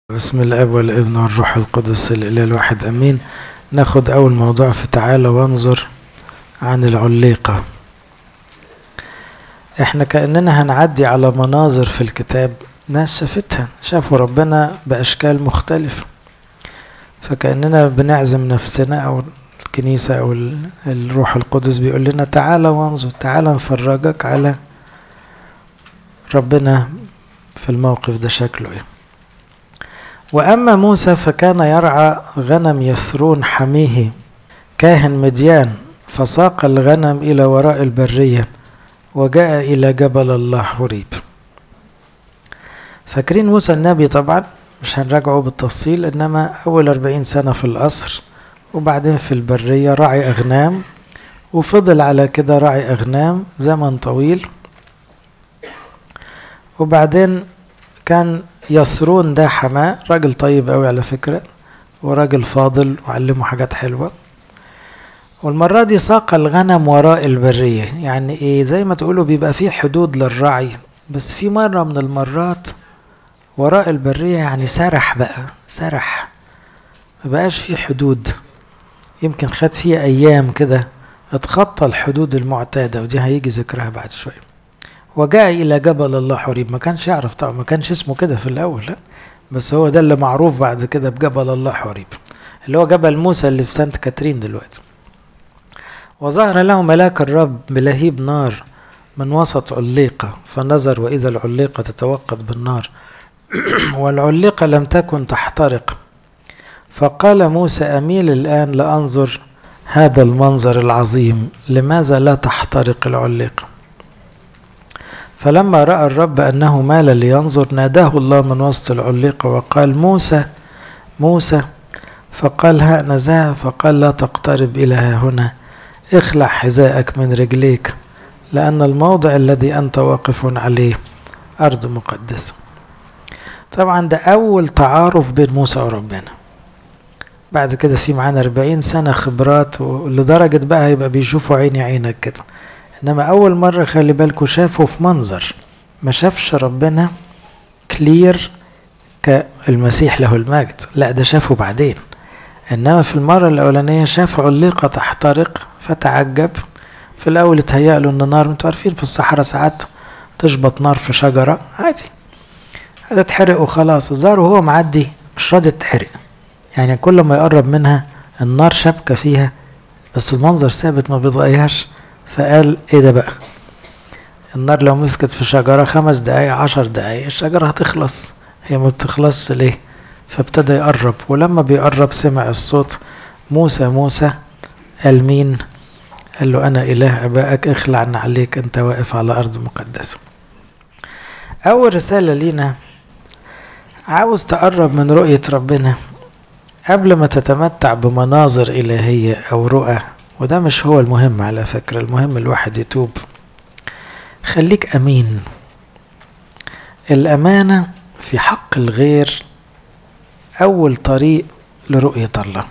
بسم الاب والابن والروح القدس الاله الواحد امين ناخد اول موضوع في تعالى وانظر عن العليقه احنا كاننا هنعدي على مناظر في الكتاب ناس شافتها شافوا ربنا باشكال مختلفه فكاننا بنعزم نفسنا او الكنيسه او الروح القدس بيقول لنا تعالى وانظر تعالى نفرجك على ربنا في الموقف ده شكله ايه وأما موسى فكان يرعى غنم يثرون حميه كاهن مديان فساق الغنم إلى وراء البرية وجاء إلى جبل الله حريب فاكرين موسى النبي طبعا مش هنراجعه بالتفصيل إنما أول أربعين سنة في القصر وبعدين في البرية راعي أغنام وفضل على كده راعي أغنام زمن طويل وبعدين كان يسرون ده حماه راجل طيب قوي على فكرة وراجل فاضل وعلمه حاجات حلوة والمرة دي ساق الغنم وراء البرية يعني ايه زي ما تقولوا بيبقى في حدود للرعي بس في مرة من المرات وراء البرية يعني سرح بقى سرح مبقاش في حدود يمكن خد فيه أيام كده اتخطى الحدود المعتادة ودي هيجي ذكرها بعد شوية وجاء إلى جبل الله حريب ما كانش يعرف طبعا ما كانش اسمه كده في الأول لا بس هو ده اللي معروف بعد كده بجبل الله حريب اللي هو جبل موسى اللي في سانت كاترين دلوقتي وظهر له ملاك الرب بلهيب نار من وسط عليقة فنظر وإذا العليقة تتوقد بالنار والعليقة لم تكن تحترق فقال موسى أميل الآن لأنظر هذا المنظر العظيم لماذا لا تحترق العليقه فلما رأى الرب أنه مال لينظر ناداه الله من وسط العليقة وقال موسى موسى فقال ها نزاه فقال لا تقترب إلى هنا اخلع حذاءك من رجليك لأن الموضع الذي أنت واقف عليه أرض مقدسة طبعا ده أول تعارف بين موسى وربنا بعد كده في معانا أربعين سنة خبرات ولدرجة بقى يبقى بيشوفوا عيني عينك كده انما اول مره خلي بالكم شافه في منظر ما شافش ربنا كلير كالمسيح له المجد لا ده شافه بعدين انما في المره الاولانيه شاف عليقه تحترق فتعجب في الاول اتهيأ له ان نار انتوا عارفين في الصحراء ساعات تشبط نار في شجره عادي هتتحرق وخلاص الظاهر وهو معدي مش راضي تتحرق يعني كل ما يقرب منها النار شابكه فيها بس المنظر ثابت ما بيتغيرش فقال ايه ده بقى النار لو مسكت في شجرة خمس دقايق عشر دقايق الشجرة هتخلص هي ما بتخلصش ليه فابتدى يقرب ولما بيقرب سمع الصوت موسى موسى قال مين قال له أنا إله أبائك اخلع عليك أنت واقف على أرض مقدسة أول رسالة لينا عاوز تقرب من رؤية ربنا قبل ما تتمتع بمناظر إلهية أو رؤى وده مش هو المهم على فكرة المهم الواحد يتوب خليك أمين الأمانة في حق الغير أول طريق لرؤية الله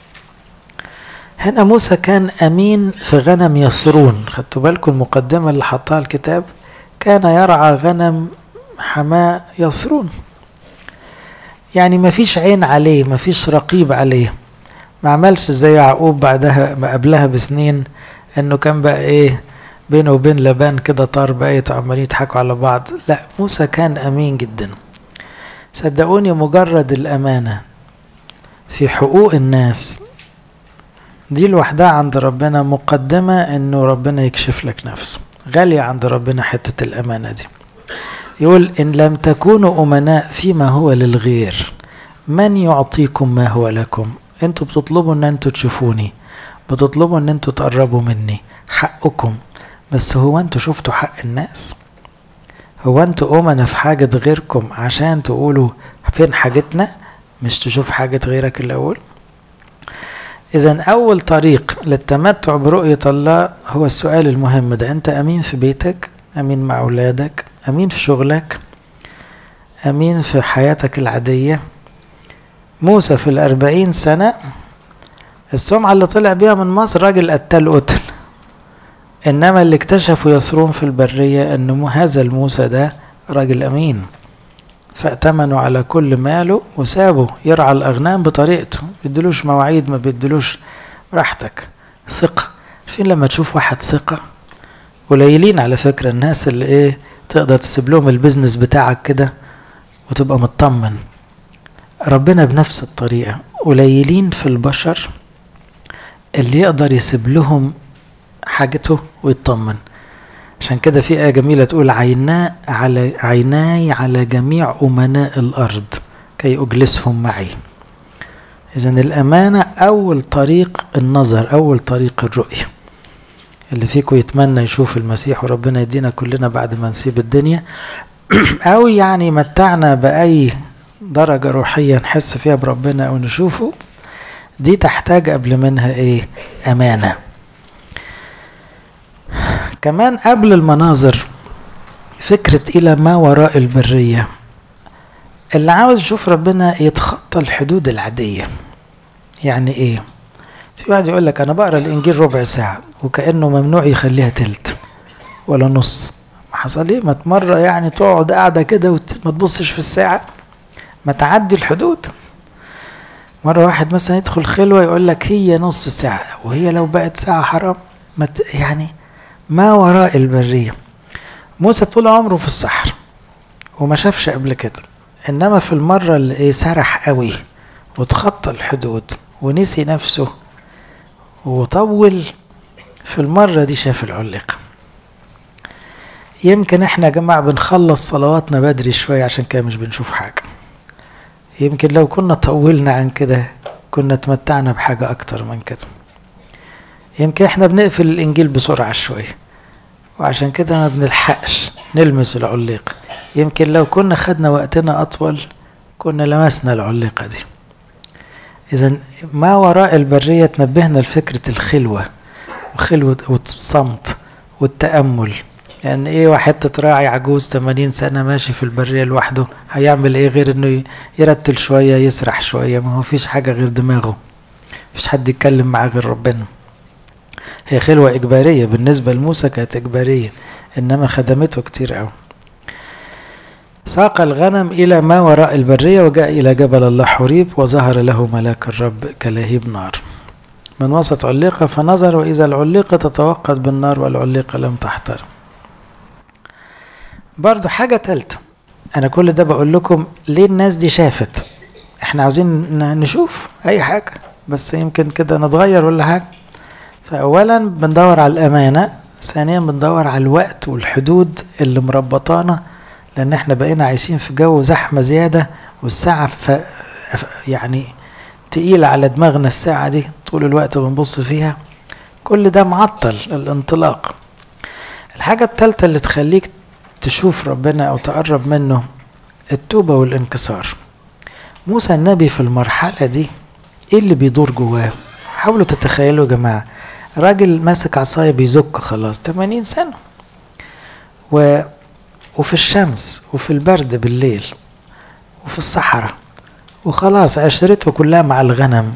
هنا موسى كان أمين في غنم يسرون خدتوا بالكم المقدمة اللي حطها الكتاب كان يرعى غنم حماة يسرون يعني مفيش عين عليه مفيش رقيب عليه ما عملش زي يعقوب بعدها ما قبلها بسنين انه كان بقى ايه بينه وبين لبان كده طار بقيت عمالين يضحكوا على بعض لا موسى كان امين جدا صدقوني مجرد الامانه في حقوق الناس دي لوحدها عند ربنا مقدمه انه ربنا يكشف لك نفسه غاليه عند ربنا حته الامانه دي يقول ان لم تكونوا امناء فيما هو للغير من يعطيكم ما هو لكم انتوا بتطلبوا ان انتوا تشوفوني بتطلبوا ان انتوا تقربوا مني حقكم بس هو انتوا شفتوا حق الناس هو انتوا أمنا في حاجة غيركم عشان تقولوا فين حاجتنا مش تشوف حاجة غيرك الأول إذا أول طريق للتمتع برؤية الله هو السؤال المهم ده أنت أمين في بيتك أمين مع أولادك أمين في شغلك أمين في حياتك العادية موسى في الأربعين سنة السمعة اللي طلع بيها من مصر راجل قتل قتل إنما اللي اكتشفوا يسرون في البرية أن هذا الموسى ده راجل أمين فأتمنوا على كل ماله وسابوا يرعى الأغنام بطريقته بيدلوش مواعيد ما بيدلوش براحتك ثقة فين لما تشوف واحد ثقة قليلين على فكرة الناس اللي ايه تقدر تسيب لهم البيزنس بتاعك كده وتبقى مطمن ربنا بنفس الطريقة قليلين في البشر اللي يقدر يسيب لهم حاجته ويطمن عشان كده في آية جميلة تقول عينا على عيناي على جميع أمناء الأرض كي أجلسهم معي إذا الأمانة أول طريق النظر أول طريق الرؤية اللي فيكم يتمنى يشوف المسيح وربنا يدينا كلنا بعد ما نسيب الدنيا أو يعني متعنا بأي درجة روحية نحس فيها بربنا أو نشوفه دي تحتاج قبل منها إيه أمانة كمان قبل المناظر فكرة إلى ما وراء البرية اللي عاوز يشوف ربنا يتخطى الحدود العادية يعني إيه في واحد يقول لك أنا بقرأ الإنجيل ربع ساعة وكأنه ممنوع يخليها تلت ولا نص حصل إيه ما مرة يعني تقعد قاعدة كده وما تبصش في الساعة ما تعدي الحدود مرة واحد مثلا يدخل خلوة يقول لك هي نص ساعة وهي لو بقت ساعة حرام ما يعني ما وراء البرية موسى طول عمره في الصحراء وما شافش قبل كده انما في المرة اللي ايه سرح قوي وتخطى الحدود ونسي نفسه وطول في المرة دي شاف العلقة يمكن احنا يا جماعة بنخلص صلواتنا بدري شوية عشان كده مش بنشوف حاجة يمكن لو كنا طولنا عن كده كنا تمتعنا بحاجة أكتر من كده يمكن احنا بنقفل الإنجيل بسرعة شوية وعشان كده ما بنلحقش نلمس العليقة يمكن لو كنا خدنا وقتنا أطول كنا لمسنا العليقة دي إذا ما وراء البرية تنبهنا لفكرة الخلوة وخلوة والصمت والتأمل لأن يعني إيه واحد تراعي عجوز 80 سنة ماشي في البرية لوحده هيعمل إيه غير إنه يرتل شوية يسرح شوية ما هو فيش حاجة غير دماغه مفيش حد يتكلم معاه غير ربنا هي خلوة إجبارية بالنسبة لموسى كانت إجبارية إنما خدمته كتير أوي ساق الغنم إلى ما وراء البرية وجاء إلى جبل الله حريب وظهر له ملاك الرب كلهيب نار من وسط علقة فنظر وإذا العلقة تتوقد بالنار والعلقة لم تحترم برضو حاجة تالتة أنا كل ده بقول لكم ليه الناس دي شافت احنا عاوزين نشوف أي حاجة بس يمكن كده نتغير ولا حاجة فأولا بندور على الأمانة ثانيا بندور على الوقت والحدود اللي مربطانا لأن احنا بقينا عايشين في جو زحمة زيادة والساعة ف... يعني تقيلة على دماغنا الساعة دي طول الوقت بنبص فيها كل ده معطل الانطلاق الحاجة التالتة اللي تخليك تشوف ربنا أو تقرب منه التوبة والانكسار موسى النبي في المرحلة دي ايه اللي بيدور جواه حاولوا تتخيلوا يا جماعة راجل ماسك عصاية بيزك خلاص 80 سنة و... وفي الشمس وفي البرد بالليل وفي الصحراء وخلاص عشرته كلها مع الغنم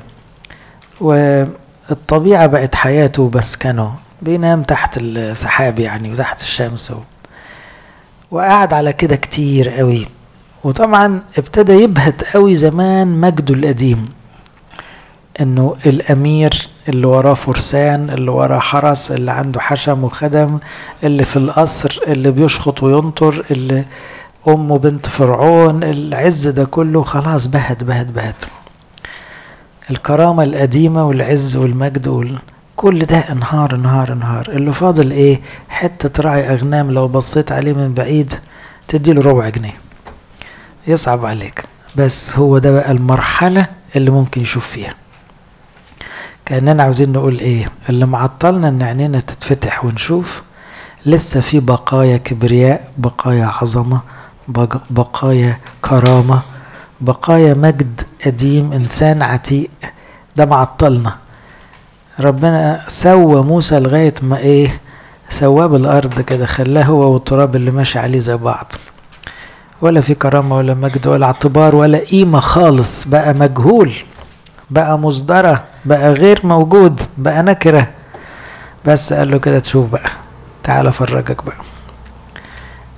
والطبيعة بقت حياته ومسكنه بينام تحت السحاب يعني وتحت الشمس و... وقعد على كده كتير قوي وطبعا ابتدى يبهت قوي زمان مجده القديم انه الامير اللي وراه فرسان اللي وراه حرس اللي عنده حشم وخدم اللي في القصر اللي بيشخط وينطر اللي امه بنت فرعون العز ده كله خلاص بهت بهت بهت الكرامة القديمة والعز والمجد وال... كل ده انهار انهار انهار اللي فاضل ايه حتة راعي اغنام لو بصيت عليه من بعيد تديله ربع جنيه يصعب عليك بس هو ده بقى المرحلة اللي ممكن يشوف فيها كأننا عاوزين نقول ايه اللي معطلنا ان عينينا تتفتح ونشوف لسه في بقايا كبرياء بقايا عظمة بقايا كرامة بقايا مجد قديم انسان عتيق ده معطلنا ربنا سوى موسى لغاية ما ايه سواه بالارض كده خلاه هو والتراب اللي ماشي عليه زي بعض ولا في كرامة ولا مجد ولا اعتبار ولا قيمة خالص بقى مجهول بقى مصدرة بقى غير موجود بقى نكرة بس قال له كده تشوف بقى تعال افرجك بقى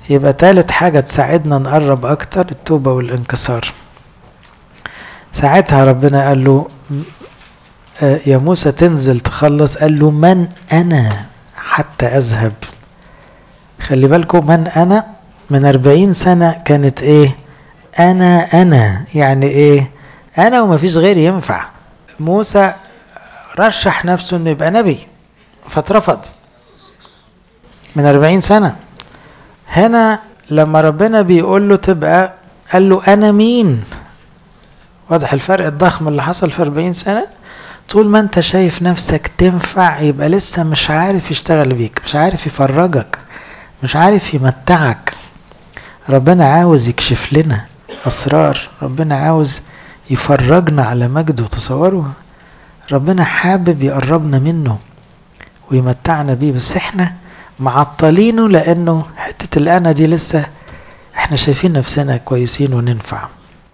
يبقى تالت حاجة تساعدنا نقرب أكتر التوبة والانكسار ساعتها ربنا قال له يا موسى تنزل تخلص قال له من أنا حتى أذهب خلي بالكم من أنا من أربعين سنة كانت إيه أنا أنا يعني إيه أنا ومفيش غيري ينفع موسى رشح نفسه إنه يبقى نبي فاترفض من أربعين سنة هنا لما ربنا بيقول له تبقى قال له أنا مين واضح الفرق الضخم اللي حصل في أربعين سنة طول ما انت شايف نفسك تنفع يبقى لسه مش عارف يشتغل بيك مش عارف يفرجك مش عارف يمتعك ربنا عاوز يكشف لنا أسرار ربنا عاوز يفرجنا على مجده تصوروا ربنا حابب يقربنا منه ويمتعنا بيه بس احنا معطلينه لانه حتة الأنا دي لسه احنا شايفين نفسنا كويسين وننفع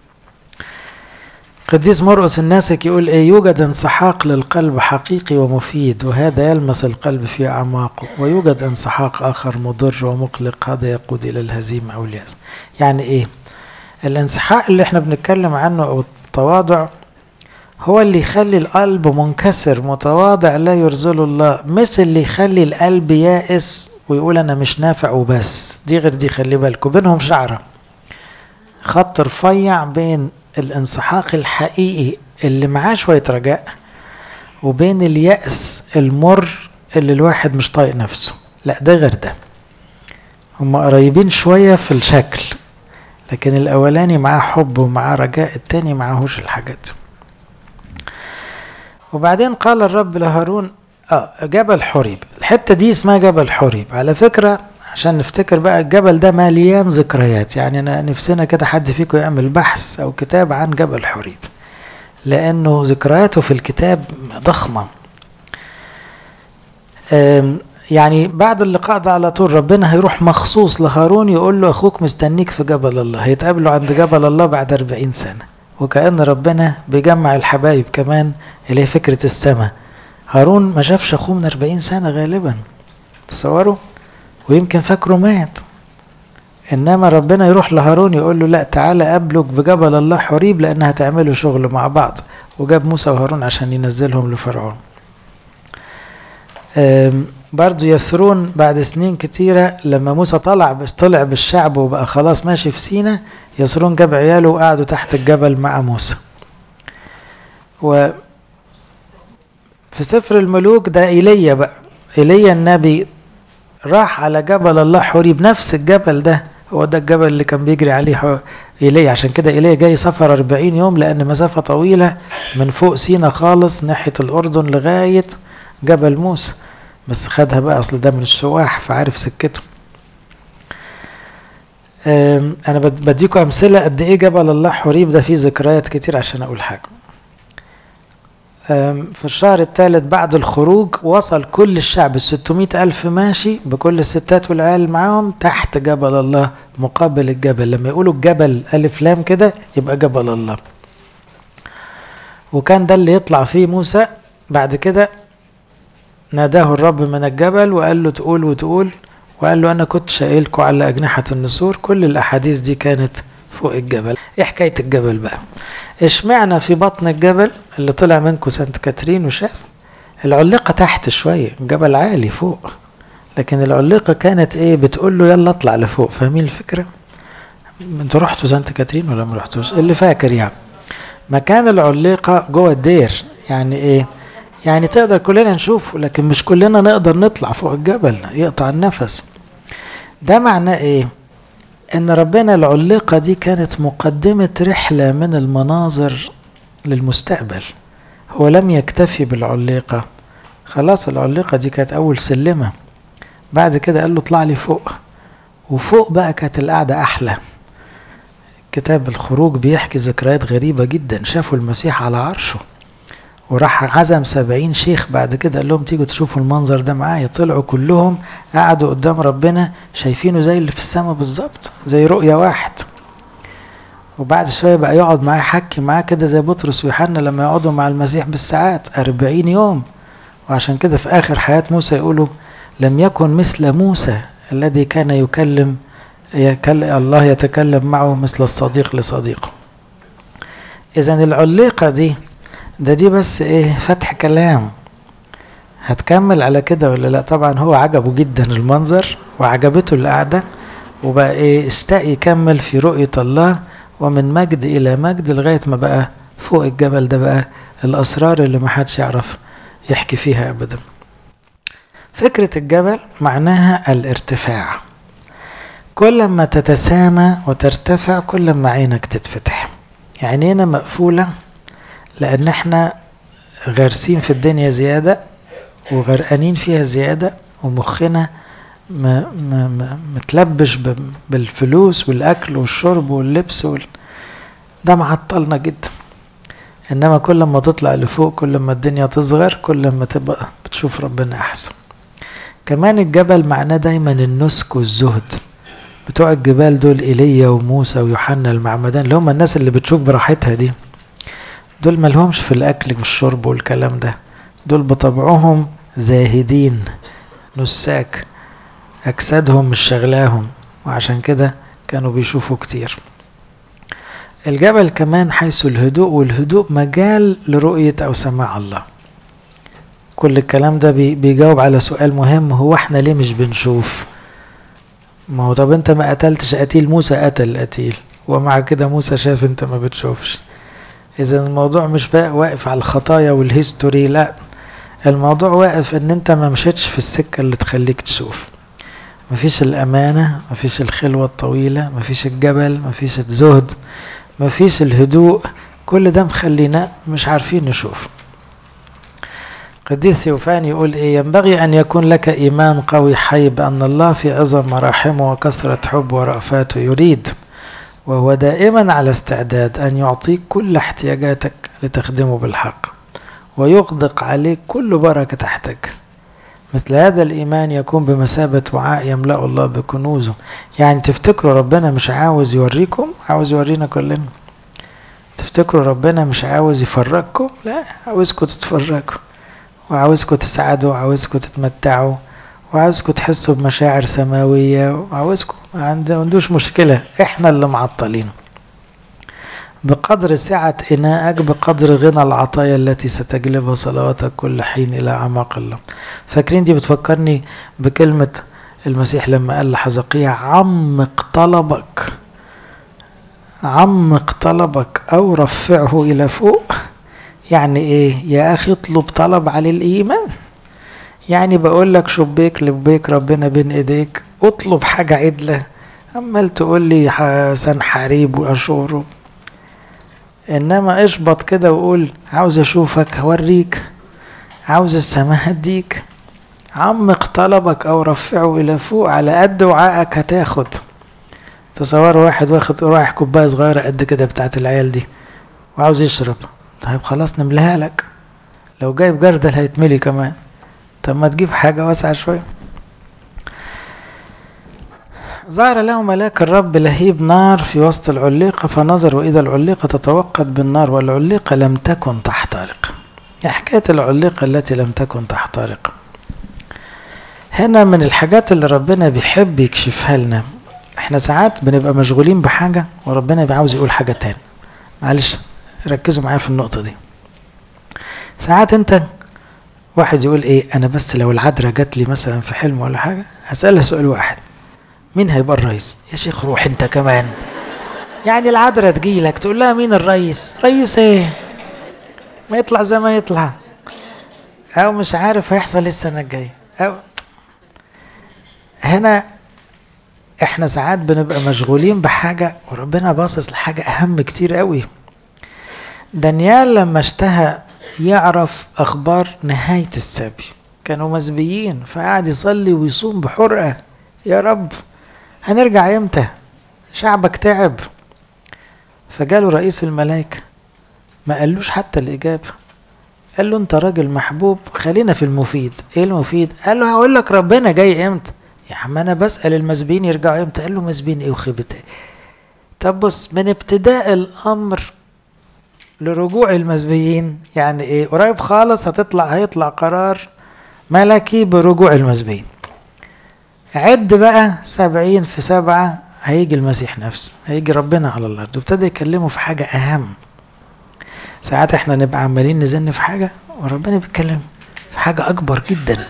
قديس مرقس الناسك يقول ايه يوجد انسحاق للقلب حقيقي ومفيد وهذا يلمس القلب في اعماقه ويوجد انسحاق اخر مضر ومقلق هذا يقود الى الهزيمه او الياس يعني ايه الانسحاق اللي احنا بنتكلم عنه او التواضع هو اللي يخلي القلب منكسر متواضع لا يرزله الله مش اللي يخلي القلب يائس ويقول انا مش نافع وبس دي غير دي خلي بالكم بينهم شعره خط رفيع بين الانسحاق الحقيقي اللي معاه شوية رجاء وبين اليأس المر اللي الواحد مش طايق نفسه لا ده غير ده هما قريبين شوية في الشكل لكن الأولاني معاه حب ومعاه رجاء التاني معاهوش الحاجات وبعدين قال الرب لهارون اه جبل حريب الحتة دي اسمها جبل حريب على فكرة عشان نفتكر بقى الجبل ده مليان ذكريات يعني أنا نفسنا كده حد فيكم يعمل بحث أو كتاب عن جبل حريب لأنه ذكرياته في الكتاب ضخمة يعني بعد اللقاء ده على طول ربنا هيروح مخصوص لهارون يقول له أخوك مستنيك في جبل الله هيتقابلوا عند جبل الله بعد أربعين سنة وكأن ربنا بيجمع الحبايب كمان اللي هي فكرة السماء هارون ما شافش أخوه من أربعين سنة غالبا تصوروا ويمكن فاكره مات انما ربنا يروح لهارون يقول له لا تعالى قابلك بجبل الله حريب لان هتعملوا شغل مع بعض وجاب موسى وهارون عشان ينزلهم لفرعون برضو يسرون بعد سنين كتيرة لما موسى طلع طلع بالشعب وبقى خلاص ماشي في سينا يسرون جاب عياله وقعدوا تحت الجبل مع موسى و في سفر الملوك ده ايليا بقى ايليا النبي راح على جبل الله حريب نفس الجبل ده هو ده الجبل اللي كان بيجري عليه إيليا عشان كده إيليا جاي سفر 40 يوم لأن مسافة طويلة من فوق سينا خالص ناحية الأردن لغاية جبل موسى بس خدها بقى أصل ده من السواح فعارف سكته أنا بديكم أمثلة قد إيه جبل الله حريب ده فيه ذكريات كتير عشان أقول حاجة في الشهر الثالث بعد الخروج وصل كل الشعب الستمائة ألف ماشي بكل الستات والعيال معاهم تحت جبل الله مقابل الجبل لما يقولوا الجبل ألف لام كده يبقى جبل الله وكان ده اللي يطلع فيه موسى بعد كده ناداه الرب من الجبل وقال له تقول وتقول وقال له أنا كنت شايلكوا على أجنحة النسور كل الأحاديث دي كانت فوق الجبل ايه حكاية الجبل بقى اشمعنا في بطن الجبل اللي طلع منكم سانت كاترين وشاس العلقة تحت شوية الجبل عالي فوق لكن العلقة كانت ايه بتقول له يلا اطلع لفوق فاهمين الفكرة انتوا رحتوا سانت كاترين ولا ما رحتوش اللي فاكر يعني مكان العليقة جوه الدير يعني ايه يعني تقدر كلنا نشوفه لكن مش كلنا نقدر نطلع فوق الجبل يقطع النفس ده معناه ايه ان ربنا العلقة دي كانت مقدمة رحلة من المناظر للمستقبل هو لم يكتفي بالعليقة خلاص العليقة دي كانت أول سلمة بعد كده قال له اطلع لي فوق وفوق بقى كانت القعدة أحلى كتاب الخروج بيحكي ذكريات غريبة جدا شافوا المسيح على عرشه وراح عزم سبعين شيخ بعد كده قال لهم تيجوا تشوفوا المنظر ده معايا طلعوا كلهم قعدوا قدام ربنا شايفينه زي اللي في السماء بالظبط زي رؤية واحد وبعد شوية بقى يقعد معاه يحكي معاه كده زي بطرس ويوحنا لما يقعدوا مع المسيح بالساعات أربعين يوم وعشان كده في آخر حياة موسى يقولوا لم يكن مثل موسى الذي كان يكلم الله يتكلم معه مثل الصديق لصديقه إذا العليقة دي ده دي بس إيه فتح كلام هتكمل على كده ولا لا طبعا هو عجبه جدا المنظر وعجبته القعدة وبقى إيه اشتاق يكمل في رؤية الله ومن مجد إلى مجد لغاية ما بقى فوق الجبل ده بقى الأسرار اللي محدش يعرف يحكي فيها أبدا فكرة الجبل معناها الارتفاع كل ما تتسامى وترتفع كل ما عينك تتفتح عينينا مقفولة لأن احنا غارسين في الدنيا زيادة وغرقانين فيها زيادة ومخنا متلبش بالفلوس والأكل والشرب واللبس وال... ده معطلنا جدا إنما كل ما تطلع لفوق كل ما الدنيا تصغر كل ما تبقى بتشوف ربنا أحسن كمان الجبل معناه دايما النسك والزهد بتوع الجبال دول ايليا وموسى ويوحنا المعمدان اللي هم الناس اللي بتشوف براحتها دي دول ملهمش في الاكل والشرب والكلام ده دول بطبعهم زاهدين نساك اجسادهم مش شغلاهم وعشان كده كانوا بيشوفوا كتير الجبل كمان حيث الهدوء والهدوء مجال لرؤية أو سماع الله كل الكلام ده بيجاوب على سؤال مهم هو احنا ليه مش بنشوف ما هو طب انت ما قتلتش قتيل موسى قتل القتيل ومع كده موسى شاف انت ما بتشوفش اذا الموضوع مش بقى واقف على الخطايا والهيستوري لا الموضوع واقف ان انت ما مشيتش في السكة اللي تخليك تشوف مفيش الامانة مفيش الخلوة الطويلة مفيش الجبل مفيش الزهد مفيش الهدوء كل ده مخلينا مش عارفين نشوف قديس ثيوفان يقول إيه ينبغي أن يكون لك إيمان قوي حي بأن الله في عظم مراحمه وكثرة حب ورأفاته يريد وهو دائما على استعداد أن يعطيك كل احتياجاتك لتخدمه بالحق ويغدق عليك كل بركة تحتك مثل هذا الإيمان يكون بمثابة وعاء يملأ الله بكنوزه يعني تفتكروا ربنا مش عاوز يوريكم عاوز يورينا كلنا تفتكروا ربنا مش عاوز يفرجكم لا عاوزكم تتفرجوا وعاوزكم تسعدوا وعاوزكم تتمتعوا وعاوزكم تحسوا بمشاعر سماوية وعاوزكم ما عندوش مشكلة احنا اللي معطلين بقدر سعة إناءك بقدر غنى العطايا التي ستجلبها صلواتك كل حين إلى أعماق الله فاكرين دي بتفكرني بكلمة المسيح لما قال لحزقية عمق طلبك عمق طلبك أو رفعه إلى فوق يعني ايه يا اخي اطلب طلب على الايمان يعني بقول لك شبيك لبيك ربنا بين ايديك اطلب حاجة عدلة عمال تقول لي سنحاريب واشوره انما اشبط كده وقول عاوز اشوفك هوريك عاوز السماء هديك عمق طلبك او رفعه الى فوق على قد وعائك هتاخد تصور واحد واخد رايح كوبايه صغيره قد كده بتاعت العيال دي وعاوز يشرب طيب خلاص نملاها لك لو جايب جردل هيتملي كمان طب ما تجيب حاجة واسعة شوية ظهر له ملاك الرب لهيب نار في وسط العليقة فنظر وإذا العليقة تتوقد بالنار والعليقة لم تكن تحترق حكاية العليقة التي لم تكن تحترق هنا من الحاجات اللي ربنا بيحب يكشفها لنا احنا ساعات بنبقى مشغولين بحاجة وربنا بيعاوز يقول حاجة تاني معلش ركزوا معايا في النقطة دي ساعات انت واحد يقول ايه انا بس لو العذراء جات لي مثلا في حلم ولا حاجة هسألها سؤال واحد مين هيبقى الرئيس يا شيخ روح انت كمان يعني العذراء تجيلك تقول لها مين الرئيس رئيس ايه ما يطلع زي ما يطلع او مش عارف هيحصل السنة الجاية او هنا احنا ساعات بنبقى مشغولين بحاجة وربنا باصص لحاجة اهم كتير قوي دانيال لما اشتهى يعرف اخبار نهاية السبي كانوا مسبيين فقعد يصلي ويصوم بحرقة يا رب هنرجع امتى شعبك تعب فجاله رئيس الملائكة ما قالوش حتى الإجابة قال له أنت راجل محبوب خلينا في المفيد إيه المفيد؟ قال له هقول لك ربنا جاي إمتى؟ يا عم أنا بسأل المسبيين يرجعوا إمتى؟ قال له مسبيين إيه وخيبة إيه؟ طب بص من ابتداء الأمر لرجوع المسبيين يعني إيه؟ قريب خالص هتطلع هيطلع قرار ملكي برجوع المسبيين عد بقى سبعين في سبعة هيجي المسيح نفسه هيجي ربنا على الارض وابتدى يكلمه في حاجه اهم ساعات احنا نبقى عمالين نزن في حاجه وربنا بيتكلم في حاجه اكبر جدا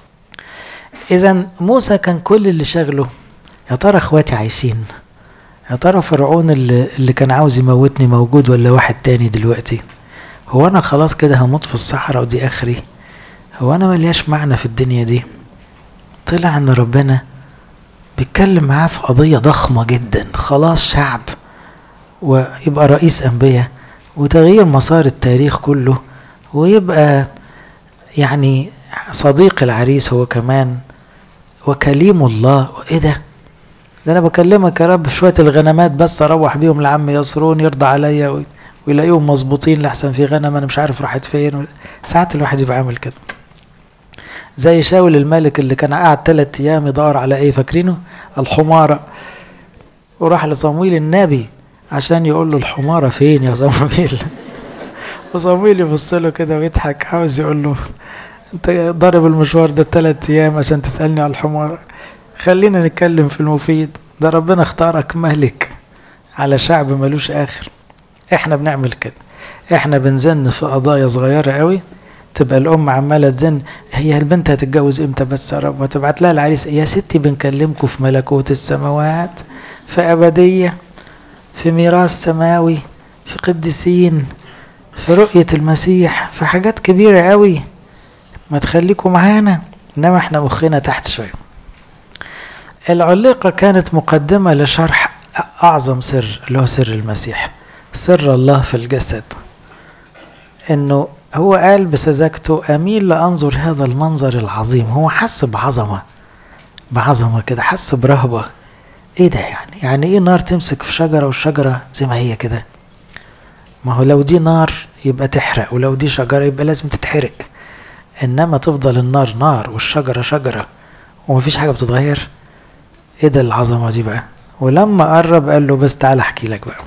اذا موسى كان كل اللي شغله يا ترى اخواتي عايشين يا ترى فرعون اللي, اللي كان عاوز يموتني موجود ولا واحد تاني دلوقتي هو انا خلاص كده هموت في الصحراء ودي اخري هو انا ملياش معنى في الدنيا دي طلع ان ربنا بيتكلم معاه في قضية ضخمة جدا خلاص شعب ويبقى رئيس أنبياء وتغيير مسار التاريخ كله ويبقى يعني صديق العريس هو كمان وكليم الله ايه ده ده انا بكلمك يا رب في شويه الغنمات بس اروح بيهم لعم يسرون يرضى عليا ويلاقيهم مظبوطين لحسن في غنم انا مش عارف راحت فين ساعات الواحد يبقى عامل كده زي شاول الملك اللي كان قاعد ثلاث ايام يدور على ايه فاكرينه الحماره وراح لصمويل النبي عشان يقول له الحماره فين يا صمويل وصمويل يبص له كده ويضحك عاوز يقول له انت ضارب المشوار ده ثلاث ايام عشان تسالني على الحمار خلينا نتكلم في المفيد ده ربنا اختارك ملك على شعب ملوش اخر احنا بنعمل كده احنا بنزن في قضايا صغيره قوي تبقى الام عماله تزن هي البنت هتتجوز امتى بس يا رب وتبعت لها العريس يا ستي بنكلمكم في ملكوت السماوات في ابديه في ميراث سماوي في قديسين في رؤيه المسيح في حاجات كبيره قوي ما تخليكم معانا انما احنا مخنا تحت شويه العليقه كانت مقدمه لشرح اعظم سر اللي هو سر المسيح سر الله في الجسد انه هو قال بسذاجته اميل لانظر هذا المنظر العظيم هو حس بعظمه بعظمه كده حس برهبه ايه ده يعني يعني ايه نار تمسك في شجره والشجره زي ما هي كده ما هو لو دي نار يبقى تحرق ولو دي شجره يبقى لازم تتحرق انما تفضل النار نار والشجره شجره ومفيش حاجه بتتغير ايه ده العظمه دي بقى ولما قرب قال له بس تعالى احكي لك بقى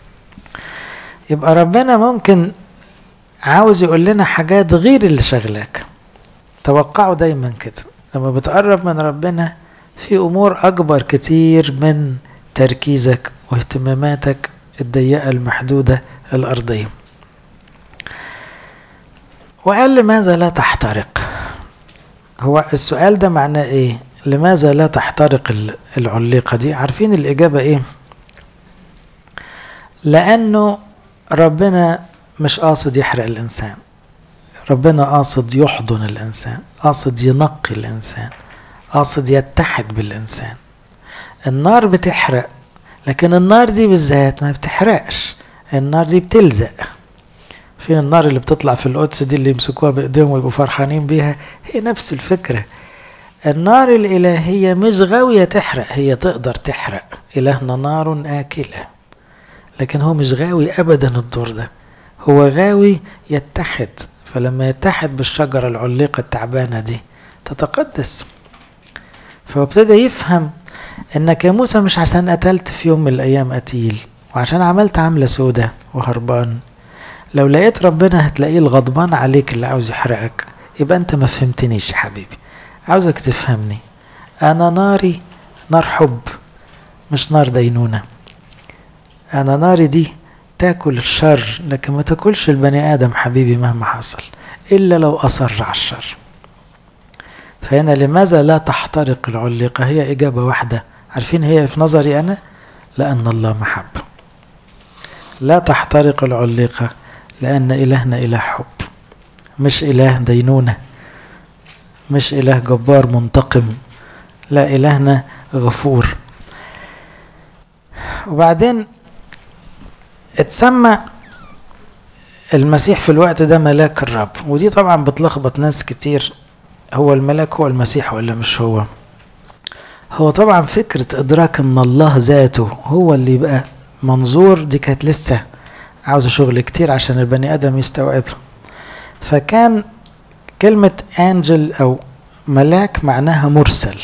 يبقى ربنا ممكن عاوز يقول لنا حاجات غير اللي شغلاك توقعوا دايما كده لما بتقرب من ربنا في امور اكبر كتير من تركيزك واهتماماتك الضيقه المحدوده الارضيه وقال لماذا لا تحترق هو السؤال ده معناه ايه لماذا لا تحترق العليقه دي عارفين الاجابه ايه لانه ربنا مش قاصد يحرق الإنسان ربنا قاصد يحضن الإنسان قاصد ينقي الإنسان قاصد يتحد بالإنسان النار بتحرق لكن النار دي بالذات ما بتحرقش النار دي بتلزق فين النار اللي بتطلع في القدس دي اللي يمسكوها بإيديهم ويبقوا فرحانين بيها هي نفس الفكرة النار الإلهية مش غاوية تحرق هي تقدر تحرق إلهنا نار آكلة لكن هو مش غاوي أبدا الدور ده هو غاوي يتحد فلما يتحد بالشجرة العليقة التعبانة دي تتقدس فهو ابتدى يفهم انك يا موسى مش عشان قتلت في يوم من الايام قتيل وعشان عملت عملة سودة وهربان لو لقيت ربنا هتلاقيه الغضبان عليك اللي عاوز يحرقك يبقى انت ما فهمتنيش يا حبيبي عاوزك تفهمني انا ناري نار حب مش نار دينونة انا ناري دي تاكل الشر لكن ما تاكلش البني ادم حبيبي مهما حصل الا لو اصر على الشر فهنا لماذا لا تحترق العليقه هي اجابه واحده عارفين هي في نظري انا لان الله محب لا تحترق العليقه لان الهنا اله حب مش اله دينونه مش اله جبار منتقم لا الهنا غفور وبعدين اتسمى المسيح في الوقت ده ملاك الرب ودي طبعا بتلخبط ناس كتير هو الملاك هو المسيح ولا مش هو هو طبعا فكرة إدراك إن الله ذاته هو اللي يبقى منظور دي كانت لسه عاوزة شغل كتير عشان البني آدم يستوعبها فكان كلمة أنجل أو ملاك معناها مرسل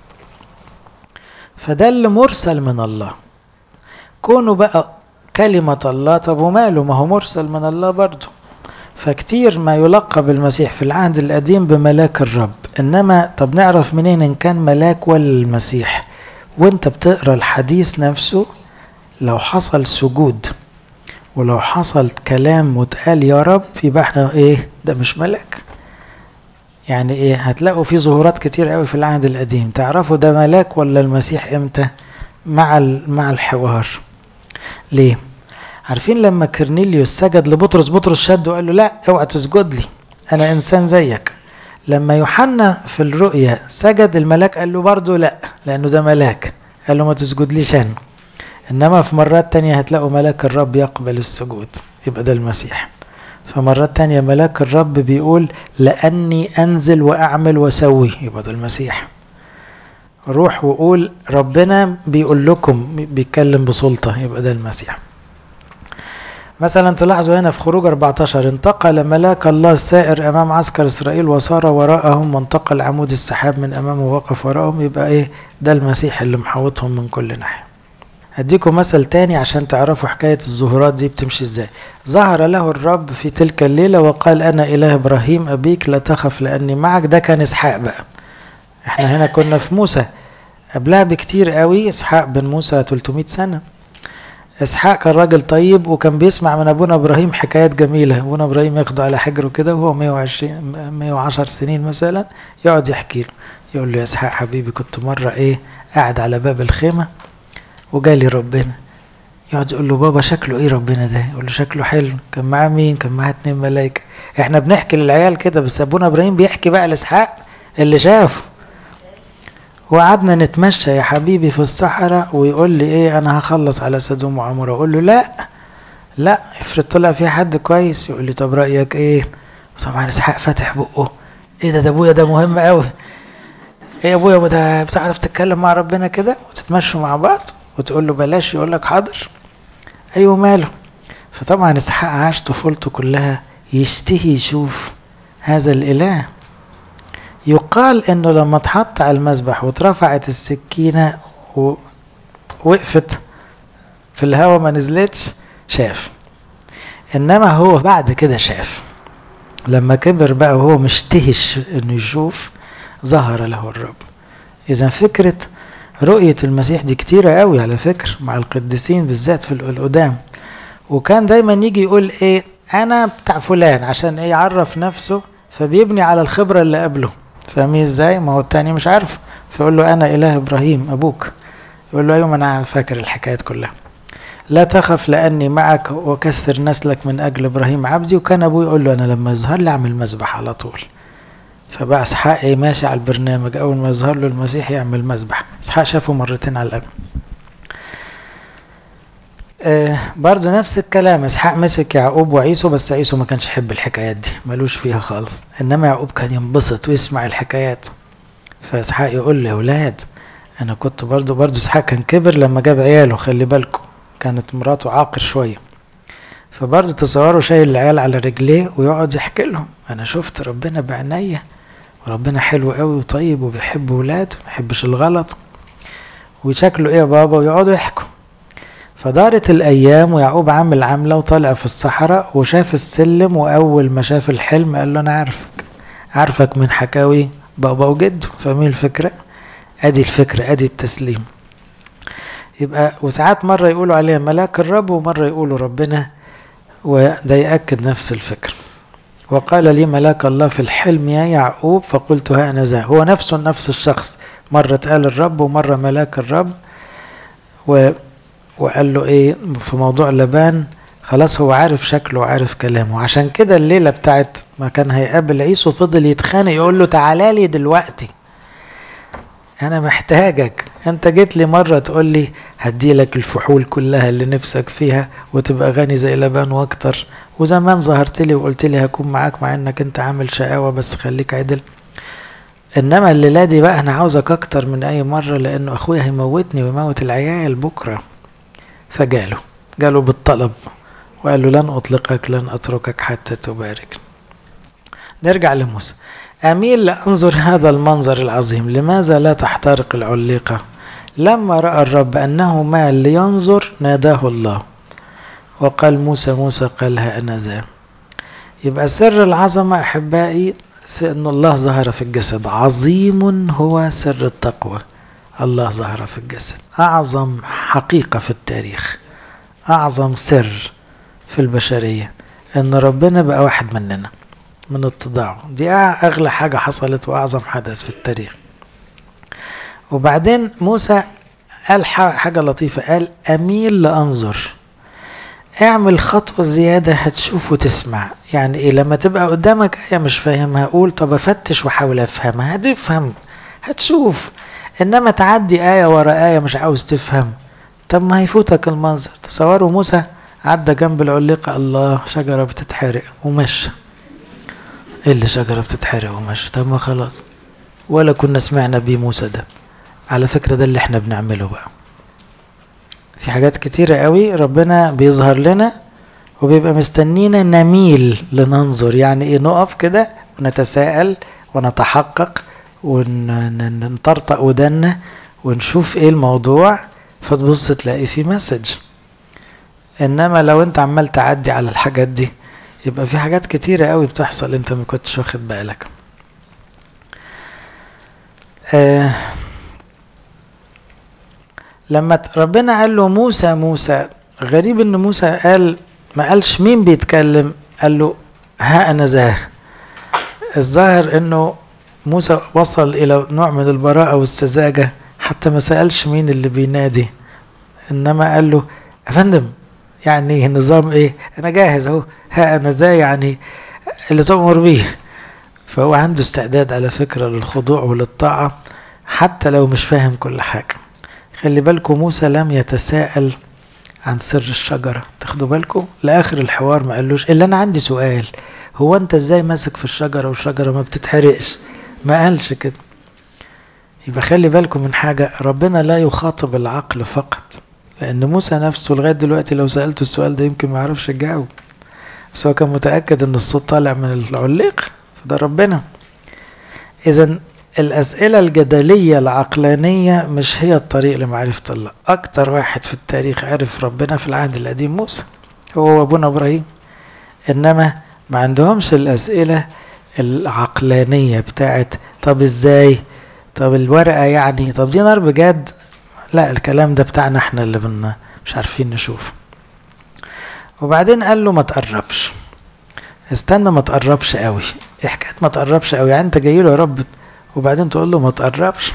فده اللي مرسل من الله كونه بقى كلمة الله طب وماله ما هو مرسل من الله برضه فكتير ما يلقب المسيح في العهد القديم بملاك الرب انما طب نعرف منين ان كان ملاك ولا المسيح وانت بتقرا الحديث نفسه لو حصل سجود ولو حصل كلام واتقال يا رب يبقى احنا ايه ده مش ملاك يعني ايه هتلاقوا في ظهورات كتير قوي في العهد القديم تعرفوا ده ملاك ولا المسيح امتى مع مع الحوار ليه عارفين لما كرنيليوس سجد لبطرس بطرس شد وقال له لا اوعى تسجد لي انا انسان زيك لما يوحنا في الرؤيا سجد الملاك قال له برضه لا لانه ده ملاك قال له ما تسجدليش انا انما في مرات تانية هتلاقوا ملاك الرب يقبل السجود يبقى ده المسيح فمرات تانية ملاك الرب بيقول لأني أنزل وأعمل وأسوي يبقى ده المسيح روح وقول ربنا بيقول لكم بيتكلم بسلطة يبقى ده المسيح مثلا تلاحظوا هنا في خروج 14 انتقل ملاك الله السائر امام عسكر اسرائيل وصار وراءهم وانتقل عمود السحاب من امامه ووقف وراءهم يبقى ايه ده المسيح اللي محوطهم من كل ناحيه هديكم مثل تاني عشان تعرفوا حكاية الظهورات دي بتمشي ازاي ظهر له الرب في تلك الليلة وقال أنا إله إبراهيم أبيك لا تخف لأني معك ده كان إسحاق بقى احنا هنا كنا في موسى قبلها بكتير قوي إسحاق بن موسى 300 سنة إسحاق كان راجل طيب وكان بيسمع من أبونا إبراهيم حكايات جميلة أبونا إبراهيم ياخده على حجره كده وهو 120 110 سنين مثلا يقعد يحكي له يقول له يا إسحاق حبيبي كنت مرة إيه قاعد على باب الخيمة وجالي ربنا يقعد يقول له بابا شكله ايه ربنا ده يقول له شكله حلو كان معاه مين كان معاه اتنين ملايكه احنا بنحكي للعيال كده بس ابونا ابراهيم بيحكي بقى لاسحاق اللي شافه وقعدنا نتمشى يا حبيبي في الصحراء ويقول لي ايه انا هخلص على سدوم وعمره اقول له لا لا افرض طلع في حد كويس يقول لي طب رايك ايه طبعا اسحاق فاتح بقه ايه ده ده ابويا ده مهم قوي ايه يا ابويا بتعرف تتكلم مع ربنا كده وتتمشوا مع بعض وتقول له بلاش يقول لك حاضر ايوه ماله فطبعا اسحاق عاش طفولته كلها يشتهي يشوف هذا الاله يقال انه لما اتحط على المذبح واترفعت السكينه ووقفت في الهواء ما نزلتش شاف انما هو بعد كده شاف لما كبر بقى وهو مشتهش انه يشوف ظهر له الرب اذا فكره رؤية المسيح دي كتيرة قوي على فكرة مع القديسين بالذات في القدام وكان دايما يجي يقول ايه انا بتاع فلان عشان ايه يعرف نفسه فبيبني على الخبرة اللي قبله فاهمين ازاي ما هو التاني مش عارف فيقول له انا اله ابراهيم ابوك يقول له ايوه ما انا فاكر الحكايات كلها لا تخف لاني معك وكسر نسلك من اجل ابراهيم عبدي وكان ابوه يقول له انا لما يظهر لي اعمل مذبح على طول فبقى اسحاق ايه ماشي على البرنامج اول ما يظهر له المسيح يعمل مذبح اسحاق شافه مرتين على الاقل آه برضو نفس الكلام اسحاق مسك يعقوب وعيسو بس عيسو ما كانش يحب الحكايات دي ملوش فيها خالص انما يعقوب كان ينبسط ويسمع الحكايات فاسحاق يقول له يا اولاد انا كنت برضو برضو اسحاق كان كبر لما جاب عياله خلي بالكم كانت مراته عاقر شويه فبرضه تصوروا شايل العيال على رجليه ويقعد يحكي لهم انا شفت ربنا بعينيا وربنا حلو قوي وطيب وبيحب ولاده ما بيحبش الغلط وشكله ايه يا بابا ويقعدوا يحكوا فدارت الايام ويعقوب عامل عامله وطالع في الصحراء وشاف السلم واول ما شاف الحلم قال له انا عارفك عارفك من حكاوي بابا وجده فاهمين الفكره ادي الفكره ادي التسليم يبقى وساعات مره يقولوا عليه ملاك الرب ومره يقولوا ربنا وده يأكد نفس الفكر وقال لي ملاك الله في الحلم يا يعقوب فقلت ها أنا ذا هو نفسه نفس الشخص مرة قال الرب ومرة ملاك الرب و وقال له ايه في موضوع لبان خلاص هو عارف شكله وعارف كلامه عشان كده الليلة بتاعت ما كان هيقابل عيسو فضل يتخانق يقول له تعالى لي دلوقتي انا محتاجك انت جيت لي مرة تقول لي هدي لك الفحول كلها اللي نفسك فيها وتبقى غني زي لبان واكتر وزمان ظهرت لي وقلت لي هكون معاك مع انك انت عامل شقاوة بس خليك عدل انما الليلة دي بقى انا عاوزك اكتر من اي مرة لانه اخويا هيموتني ويموت العيال بكرة فجاله جاله بالطلب وقال له لن اطلقك لن اتركك حتى تبارك نرجع لموسى أميل لأنظر هذا المنظر العظيم لماذا لا تحترق العليقة لما رأى الرب أنه مال لينظر ناداه الله وقال موسى موسى قال ها أنا ذا يبقى سر العظمة أحبائي في أن الله ظهر في الجسد عظيم هو سر التقوى الله ظهر في الجسد أعظم حقيقة في التاريخ أعظم سر في البشرية إن ربنا بقى واحد مننا من اتضاعه دي أغلى حاجة حصلت وأعظم حدث في التاريخ وبعدين موسى قال حاجة لطيفة قال أميل لأنظر اعمل خطوة زيادة هتشوف وتسمع يعني ايه لما تبقى قدامك آية مش فاهمها قول طب أفتش وأحاول أفهمها هتفهم هتشوف إنما تعدي آية ورا آية مش عاوز تفهم طب ما هيفوتك المنظر تصوروا موسى عدى جنب العليقة الله شجرة بتتحرق ومشى ايه اللي شجرة بتتحرق ومشى طب ما خلاص ولا كنا سمعنا بيه موسى ده على فكرة ده اللي احنا بنعمله بقى في حاجات كتيرة قوي ربنا بيظهر لنا وبيبقى مستنينا نميل لننظر يعني ايه نقف كده ونتساءل ونتحقق ونطرطق ودنا ونشوف ايه الموضوع فتبص تلاقي في مسج انما لو انت عمال تعدي على الحاجات دي يبقى في حاجات كتيرة قوي بتحصل انت ما كنتش واخد بالك آه لما ربنا قال له موسى موسى غريب ان موسى قال ما قالش مين بيتكلم قال له ها انا ذا الظاهر انه موسى وصل الى نوع من البراءة والسذاجة حتى ما سألش مين اللي بينادي انما قال له يا فندم يعني النظام ايه انا جاهز اهو ها انا ذا يعني اللي تؤمر بيه فهو عنده استعداد على فكرة للخضوع وللطاعة حتى لو مش فاهم كل حاجة خلي بالكم موسى لم يتساءل عن سر الشجرة تاخدوا بالكم لآخر الحوار ما قالوش إلا أنا عندي سؤال هو أنت إزاي ماسك في الشجرة والشجرة ما بتتحرقش ما قالش كده يبقى خلي بالكم من حاجة ربنا لا يخاطب العقل فقط لأن موسى نفسه لغاية دلوقتي لو سألته السؤال ده يمكن ما يعرفش يجاوب بس هو كان متأكد إن الصوت طالع من العليق فده ربنا إذا الأسئلة الجدلية العقلانية مش هي الطريق لمعرفة الله أكتر واحد في التاريخ عرف ربنا في العهد القديم موسى هو وأبونا إبراهيم إنما ما عندهمش الأسئلة العقلانية بتاعت طب إزاي طب الورقة يعني طب دي نار بجد لا الكلام ده بتاعنا احنا اللي بن مش عارفين نشوف وبعدين قال له ما تقربش استنى ما تقربش قوي ايه حكايه ما تقربش قوي يعني انت جاي له يا رب وبعدين تقول له ما تقربش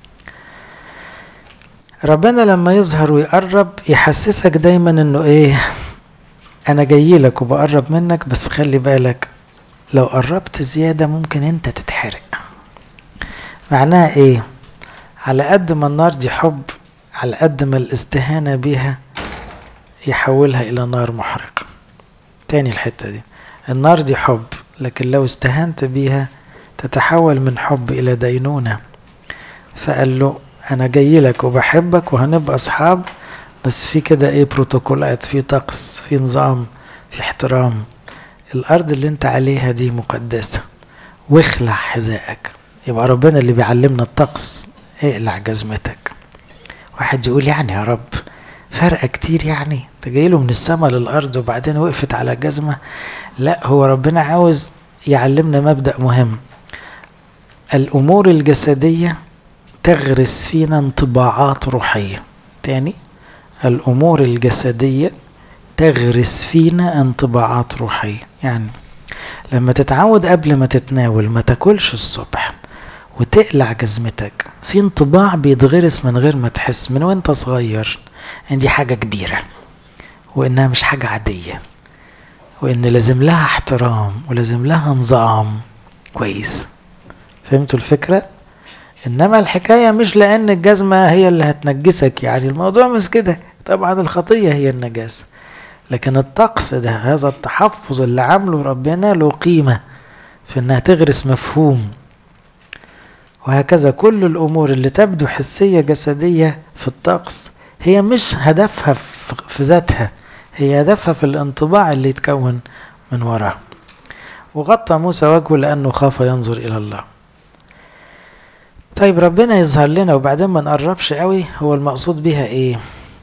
ربنا لما يظهر ويقرب يحسسك دايما انه ايه انا جاي لك وبقرب منك بس خلي بالك لو قربت زيادة ممكن انت تتحرق معناها ايه على قد ما النار دي حب على قد ما الاستهانة بيها يحولها الى نار محرقة تاني الحتة دي النار دي حب لكن لو استهنت بيها تتحول من حب إلى دينونة فقال له أنا جاي لك وبحبك وهنبقى أصحاب بس في كده إيه بروتوكولات في طقس في نظام في احترام الأرض اللي أنت عليها دي مقدسة واخلع حذائك يبقى ربنا اللي بيعلمنا الطقس اقلع جزمتك واحد يقول يعني يا رب فرق كتير يعني انت جاي له من السماء للارض وبعدين وقفت على جزمه لا هو ربنا عاوز يعلمنا مبدا مهم الامور الجسديه تغرس فينا انطباعات روحيه تاني الامور الجسديه تغرس فينا انطباعات روحيه يعني لما تتعود قبل ما تتناول ما تاكلش الصبح وتقلع جزمتك في انطباع بيتغرس من غير ما تحس من وانت صغير ان دي حاجة كبيرة وانها مش حاجة عادية وان لازم لها احترام ولازم لها نظام كويس فهمتوا الفكرة انما الحكاية مش لان الجزمة هي اللي هتنجسك يعني الموضوع مش كده طبعا الخطية هي النجاسة لكن الطقس ده هذا التحفظ اللي عامله ربنا له قيمة في انها تغرس مفهوم وهكذا كل الامور اللي تبدو حسية جسدية في الطقس هي مش هدفها في ذاتها هي هدفها في الانطباع اللي يتكون من وراها وغطى موسى وجهه لأنه خاف ينظر إلى الله طيب ربنا يظهر لنا وبعدين ما نقربش قوي هو المقصود بيها ايه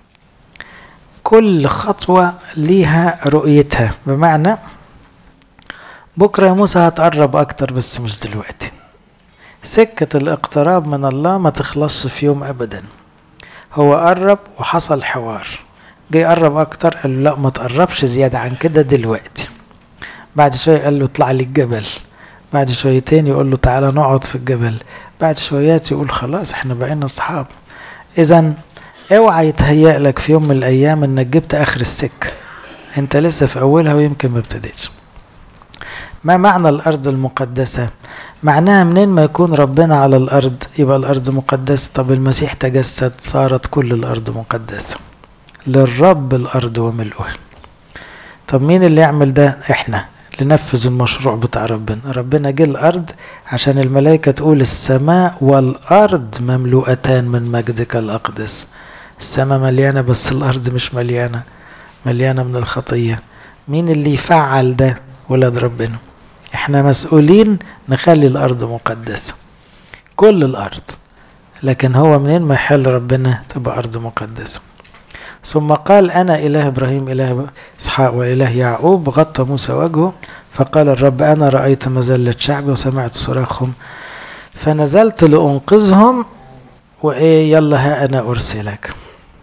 كل خطوة ليها رؤيتها بمعنى بكرة يا موسى هتقرب أكتر بس مش دلوقتي سكة الاقتراب من الله ما تخلصش في يوم أبدا هو قرب وحصل حوار جه يقرب أكتر قال له لا ما تقربش زيادة عن كده دلوقتي بعد شوية قال له اطلع لي الجبل بعد شويتين يقول له تعالى نقعد في الجبل بعد شويات يقول خلاص احنا بقينا اصحاب اذا اوعى يتهيأ لك في يوم من الايام انك جبت اخر السكه انت لسه في اولها ويمكن ما ابتديتش ما معنى الارض المقدسه معناها منين ما يكون ربنا على الارض يبقى الارض مقدسه طب المسيح تجسد صارت كل الارض مقدسه للرب الارض وملؤها طب مين اللي يعمل ده احنا لنفذ المشروع بتاع ربنا ربنا جه الارض عشان الملائكه تقول السماء والارض مملوءتان من مجدك الاقدس السماء مليانه بس الارض مش مليانه مليانه من الخطيه مين اللي يفعل ده ولاد ربنا احنا مسؤولين نخلي الارض مقدسه كل الارض لكن هو منين ما يحل ربنا تبقى ارض مقدسه ثم قال أنا إله إبراهيم إله إسحاق وإله يعقوب غطى موسى وجهه فقال الرب أنا رأيت مذلة شعبي وسمعت صراخهم فنزلت لأنقذهم وإيه يلا ها أنا أرسلك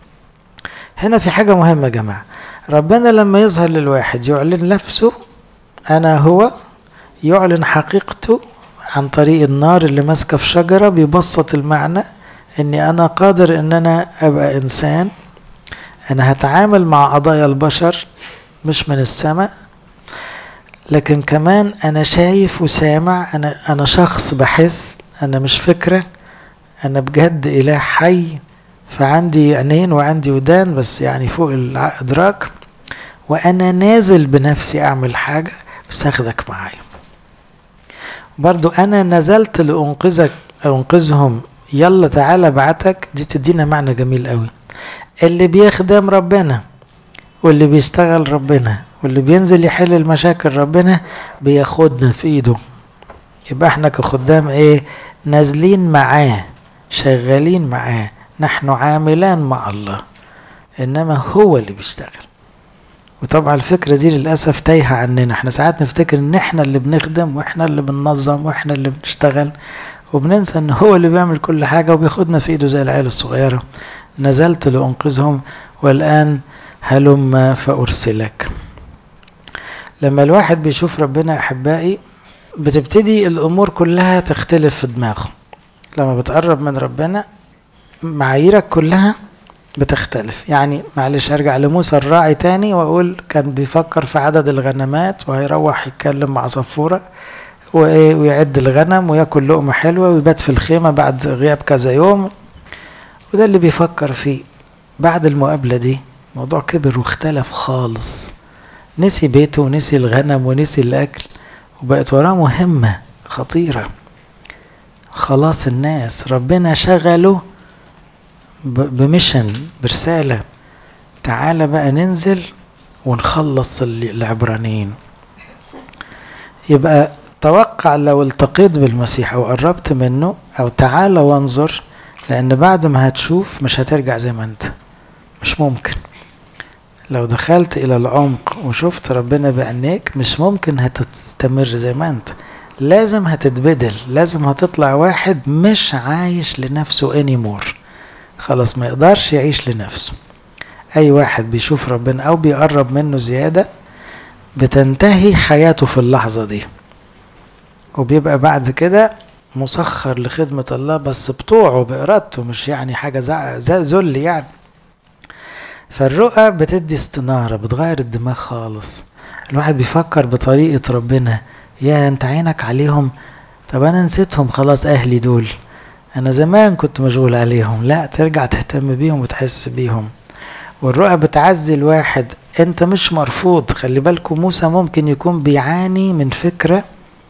هنا في حاجة مهمة يا جماعة ربنا لما يظهر للواحد يعلن نفسه أنا هو يعلن حقيقته عن طريق النار اللي ماسكة في شجرة بيبسط المعنى إني أنا قادر إن أنا أبقى إنسان أنا هتعامل مع قضايا البشر مش من السماء لكن كمان أنا شايف وسامع أنا أنا شخص بحس أنا مش فكرة أنا بجد إله حي فعندي عينين وعندي ودان بس يعني فوق الإدراك وأنا نازل بنفسي أعمل حاجة بس هاخدك معايا برضو أنا نزلت لأنقذك أنقذهم يلا تعالى بعتك دي تدينا معنى جميل قوي اللي بيخدم ربنا واللي بيشتغل ربنا واللي بينزل يحل المشاكل ربنا بياخدنا في ايده يبقى احنا كخدام ايه نازلين معاه شغالين معاه نحن عاملان مع الله انما هو اللي بيشتغل وطبعا الفكره دي للاسف تايهه عننا احنا ساعات نفتكر ان احنا اللي بنخدم واحنا اللي بننظم واحنا اللي بنشتغل وبننسى ان هو اللي بيعمل كل حاجه وبياخدنا في ايده زي العيال الصغيره نزلت لأنقذهم والآن هلم فأرسلك لما الواحد بيشوف ربنا أحبائي بتبتدي الأمور كلها تختلف في دماغه لما بتقرب من ربنا معاييرك كلها بتختلف يعني معلش ارجع لموسى الراعي تاني واقول كان بيفكر في عدد الغنمات وهيروح يتكلم مع صفوره وايه ويعد الغنم وياكل لقمه حلوه ويبات في الخيمه بعد غياب كذا يوم وده اللي بيفكر فيه بعد المقابلة دي الموضوع كبر واختلف خالص نسي بيته ونسي الغنم ونسي الأكل وبقت وراه مهمة خطيرة خلاص الناس ربنا شغله بمشن برسالة تعالى بقى ننزل ونخلص العبرانيين يبقى توقع لو التقيت بالمسيح او قربت منه او تعالى وانظر لان بعد ما هتشوف مش هترجع زي ما انت مش ممكن لو دخلت الى العمق وشفت ربنا بعينيك مش ممكن هتستمر زي ما انت لازم هتتبدل لازم هتطلع واحد مش عايش لنفسه انيمور خلاص ما يقدرش يعيش لنفسه اي واحد بيشوف ربنا او بيقرب منه زيادة بتنتهي حياته في اللحظة دي وبيبقى بعد كده مسخر لخدمة الله بس بطوعه بإرادته مش يعني حاجة ذل يعني فالرؤى بتدي استنارة بتغير الدماغ خالص الواحد بيفكر بطريقة ربنا يا انت عينك عليهم طب انا نسيتهم خلاص اهلي دول انا زمان كنت مشغول عليهم لا ترجع تهتم بيهم وتحس بيهم والرؤى بتعزي الواحد انت مش مرفوض خلي بالكم موسى ممكن يكون بيعاني من فكره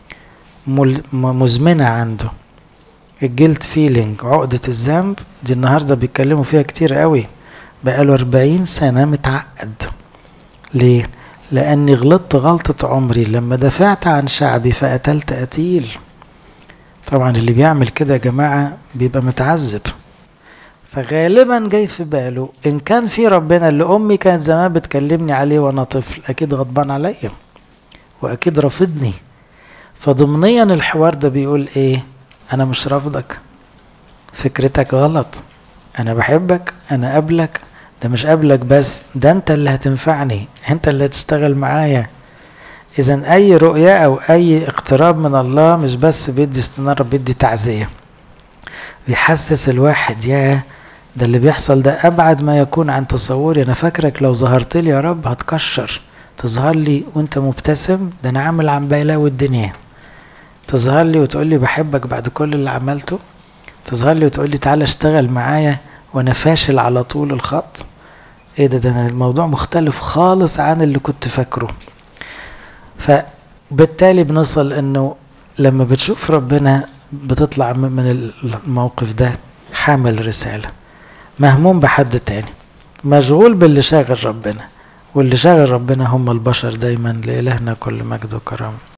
مزمنة عنده الجلد فيلينج عقدة الذنب دي النهاردة بيتكلموا فيها كتير قوي بقاله أربعين سنة متعقد ليه؟ لأني غلطت غلطة عمري لما دافعت عن شعبي فقتلت قتيل طبعا اللي بيعمل كده يا جماعة بيبقى متعذب فغالبا جاي في باله إن كان في ربنا اللي أمي كانت زمان بتكلمني عليه وأنا طفل أكيد غضبان عليا وأكيد رافضني فضمنيا الحوار ده بيقول ايه انا مش رافضك فكرتك غلط انا بحبك انا قبلك ده مش قبلك بس ده انت اللي هتنفعني انت اللي هتشتغل معايا اذا اي رؤية او اي اقتراب من الله مش بس بيدي استنارة بيدي تعزية بيحسس الواحد يا ده اللي بيحصل ده ابعد ما يكون عن تصوري انا فاكرك لو ظهرت لي يا رب هتكشر تظهر لي وانت مبتسم ده انا عامل عم بلاوي الدنيا تظهر لي وتقول لي بحبك بعد كل اللي عملته تظهر لي وتقول لي تعالى اشتغل معايا وانا فاشل على طول الخط ايه ده ده الموضوع مختلف خالص عن اللي كنت فاكره فبالتالي بنصل انه لما بتشوف ربنا بتطلع من الموقف ده حامل رسالة مهموم بحد تاني مشغول باللي شاغل ربنا واللي شاغل ربنا هم البشر دايما لإلهنا كل مجد وكرامه